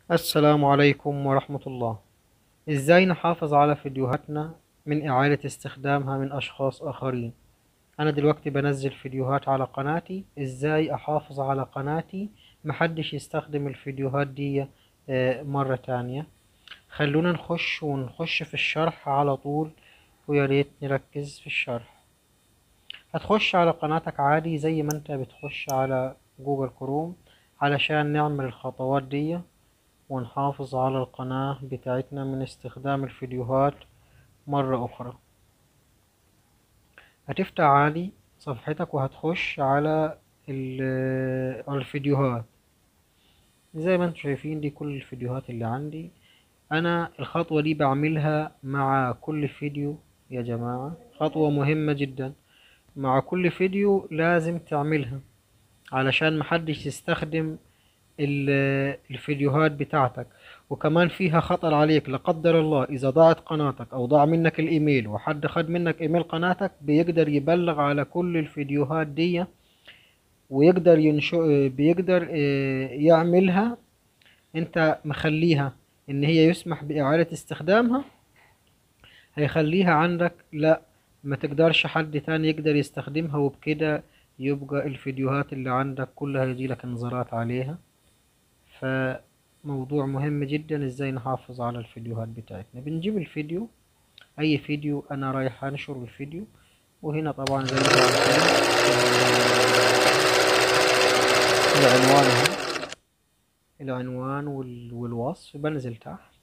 السلام عليكم ورحمة الله ازاي نحافظ على فيديوهاتنا من إعادة استخدامها من أشخاص آخرين أنا دلوقتي بنزل فيديوهات على قناتي ازاي أحافظ على قناتي محدش يستخدم الفيديوهات دي آه، مرة تانية خلونا نخش ونخش في الشرح على طول وياريت نركز في الشرح هتخش على قناتك عادي زي ما انت بتخش على جوجل كروم علشان نعمل الخطوات دي ونحافظ على القناة بتاعتنا من استخدام الفيديوهات مرة أخرى هتفتح عادي صفحتك وهتخش على ال- على الفيديوهات زي ما انتم شايفين دي كل الفيديوهات اللي عندي انا الخطوة دي بعملها مع كل فيديو يا جماعة خطوة مهمة جدا مع كل فيديو لازم تعملها علشان محدش يستخدم ال- الفيديوهات بتاعتك وكمان فيها خطر عليك لا قدر الله اذا ضاعت قناتك او ضاع منك الايميل وحد خد منك ايميل قناتك بيقدر يبلغ على كل الفيديوهات دي ويقدر ينشو بيقدر آه، يعملها انت مخليها ان هي يسمح باعادة استخدامها هيخليها عندك لا ما تقدرش حد تاني يقدر يستخدمها وبكده يبقى الفيديوهات اللي عندك كلها يجيلك انذارات عليها فموضوع مهم جدا ازاي نحافظ على الفيديوهات بتاعتنا بنجيب الفيديو اي فيديو انا رايح انشر الفيديو وهنا طبعا زي ما انتم عارفين العنوان اهو العنوان وال- والوصف بنزل تحت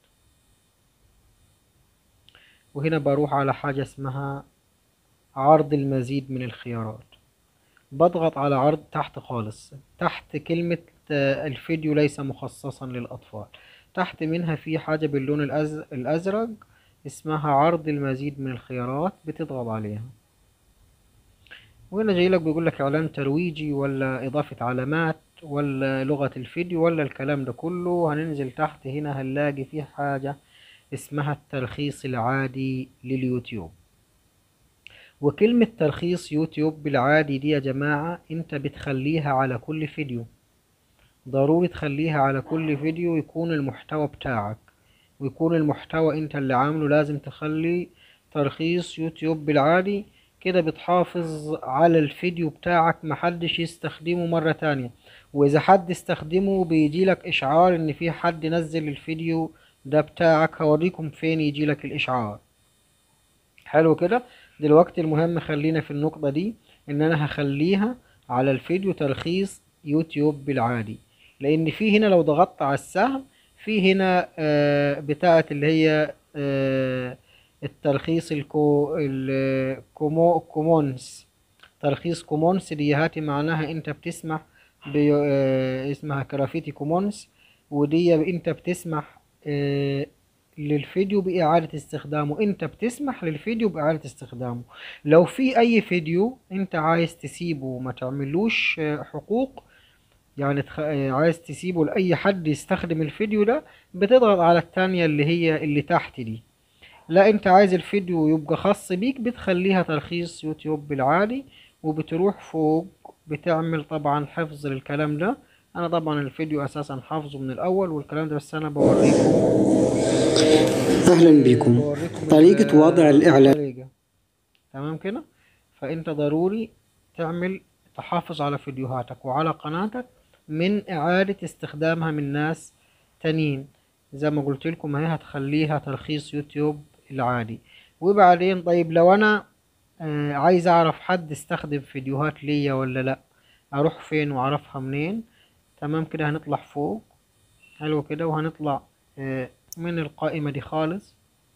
وهنا بروح على حاجة اسمها عرض المزيد من الخيارات بضغط على عرض تحت خالص تحت كلمة آه، الفيديو ليس مخصصا للأطفال تحت منها في حاجة باللون الأز... الأزرق اسمها عرض المزيد من الخيارات بتضغط عليها وهنا جاي لك بيقول لك إعلان ترويجي ولا إضافة علامات ولا لغة الفيديو ولا الكلام ده كله هننزل تحت هنا هنلاقي في حاجة اسمها التلخيص العادي لليوتيوب وكلمة تلخيص يوتيوب بالعادي دي يا جماعة انت بتخليها على كل فيديو ضروري تخليها على كل فيديو يكون المحتوى بتاعك ويكون المحتوى انت اللي عامله لازم تخلي تلخيص يوتيوب بالعادي كده بتحافظ على الفيديو بتاعك محدش يستخدمه مرة تانية واذا حد استخدمه بيجيلك اشعار ان في حد نزل الفيديو ده بتاعك هوريكم فين يجيلك الاشعار حلو كده دلوقتي المهم خلينا في النقطة دي ان انا هخليها على الفيديو تلخيص يوتيوب بالعادي لان في هنا لو ضغطت على السهم في هنا آه، بتاعة اللي هي آه، التلخيص الكو الكومو كومونس تلخيص كومونس دي هاتي معناها انت بتسمح ب آه، اسمها كرافيتي كومونس ودي انت بتسمح آه، للفيديو بإعادة استخدامه انت بتسمح للفيديو بإعادة استخدامه لو في اي فيديو انت عايز تسيبه وما تعملوش آه، حقوق يعني تخ... آه، عايز تسيبه لأي حد يستخدم الفيديو ده بتضغط على التانية اللي هي اللي تحت دي لا انت عايز الفيديو يبقى خاص بيك بتخليها تلخيص يوتيوب بالعادي وبتروح فوق بتعمل طبعا حفظ للكلام ده انا طبعا الفيديو اساسا حافظه من الاول والكلام ده بس انا بوريكم أهلا بكم بوريكم طريقة ال- وضع الإعلان الطريقة تمام كده فانت ضروري تعمل تحافظ على فيديوهاتك وعلى قناتك من اعادة استخدامها من ناس تانيين زي ما قلت لكم هي هتخليها تلخيص يوتيوب العادي وبعدين طيب لو انا آه، عايز اعرف حد استخدم فيديوهات ليا ولا لا اروح فين واعرفها منين تمام كده هنطلع فوق حلو كده وهنطلع آه، من القائمة دي خالص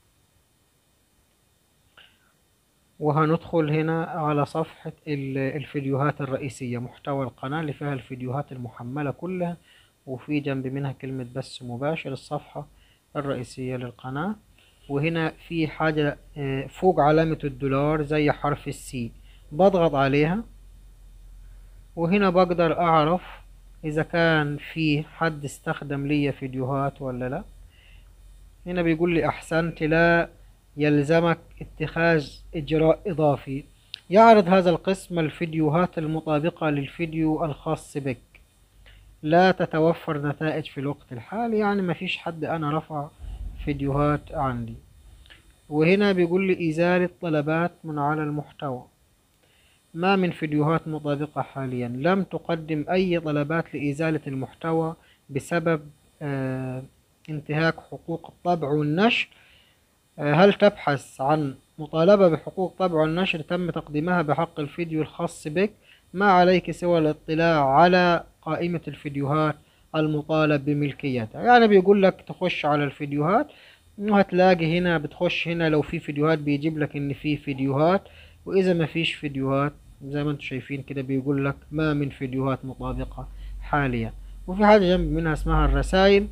وهندخل هنا على صفحة ال- الفيديوهات الرئيسية محتوى القناة اللي فيها الفيديوهات المحملة كلها وفي جنب منها كلمة بث مباشر الصفحة الرئيسية للقناة وهنا في حاجة آه، فوق علامة الدولار زي حرف السي بضغط عليها وهنا بقدر أعرف إذا كان في حد استخدم لي فيديوهات ولا لأ هنا بيقول لي أحسنت لا يلزمك اتخاذ إجراء إضافي يعرض هذا القسم الفيديوهات المطابقة للفيديو الخاص بك لا تتوفر نتائج في الوقت الحالي يعني مفيش حد أنا رفع فيديوهات عندي وهنا بيقول لي إزالة طلبات من على المحتوى ما من فيديوهات مطابقة حاليا لم تقدم أي طلبات لإزالة المحتوى بسبب آه انتهاك حقوق الطبع والنشر آه هل تبحث عن مطالبة بحقوق طبع والنشر تم تقديمها بحق الفيديو الخاص بك ما عليك سوى الاطلاع على قائمة الفيديوهات المطالب بملكيتها يعني بيقول لك تخش على الفيديوهات وهتلاقي هنا بتخش هنا لو في فيديوهات بيجيب لك ان في فيديوهات واذا ما فيش فيديوهات زي ما انتم شايفين كده بيقول لك ما من فيديوهات مطابقة حاليا وفي حاجة جنب منها اسمها الرسائل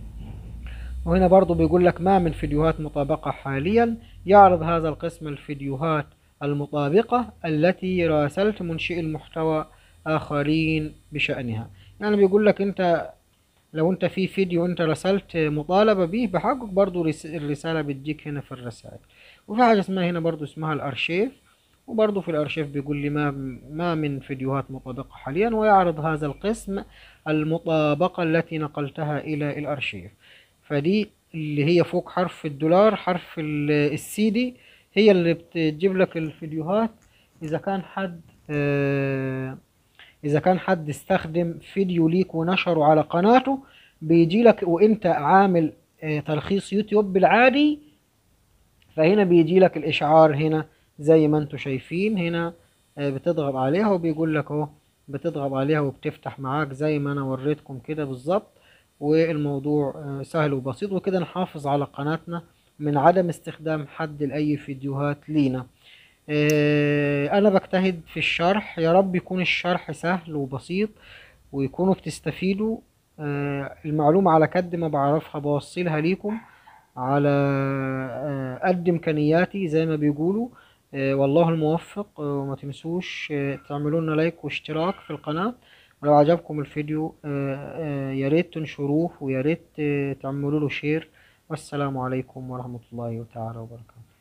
وهنا برضو بيقول لك ما من فيديوهات مطابقة حاليا يعرض هذا القسم الفيديوهات المطابقة التي راسلت منشئ المحتوى آخرين بشأنها يعني بيقول لك انت لو انت في فيديو انت رسلت مطالبة به بحقك برضو الرسالة بتجيك هنا في الرسائل وفي حاجة اسمها هنا برضو اسمها الارشيف وبرضو في الارشيف بيقول لي ما ما من فيديوهات مطابقة حاليا ويعرض هذا القسم المطابقة التي نقلتها الى الارشيف فدي اللي هي فوق حرف الدولار حرف السي دي هي اللي بتجيب لك الفيديوهات اذا كان حد آه اذا كان حد استخدم فيديو ليك ونشره على قناته بيجي لك وانت عامل آه تلخيص يوتيوب بالعادي فهنا بيجي لك الاشعار هنا زي ما انتم شايفين هنا آه بتضغط عليها وبيقول لك اهو بتضغط عليها وبتفتح معاك زي ما انا وريتكم كده بالظبط والموضوع آه سهل وبسيط وكده نحافظ على قناتنا من عدم استخدام حد لأي فيديوهات لينا انا بجتهد في الشرح يا رب يكون الشرح سهل وبسيط ويكونوا بتستفيدوا المعلومة على قد ما بعرفها بوصلها ليكم على قد امكانياتي زي ما بيقولوا والله الموفق وما تنسوش تعملوا لنا لايك واشتراك في القناة ولو عجبكم الفيديو يا ريت تنشروه ويا ريت تعملوا له شير والسلام عليكم ورحمة الله تعالى وبركاته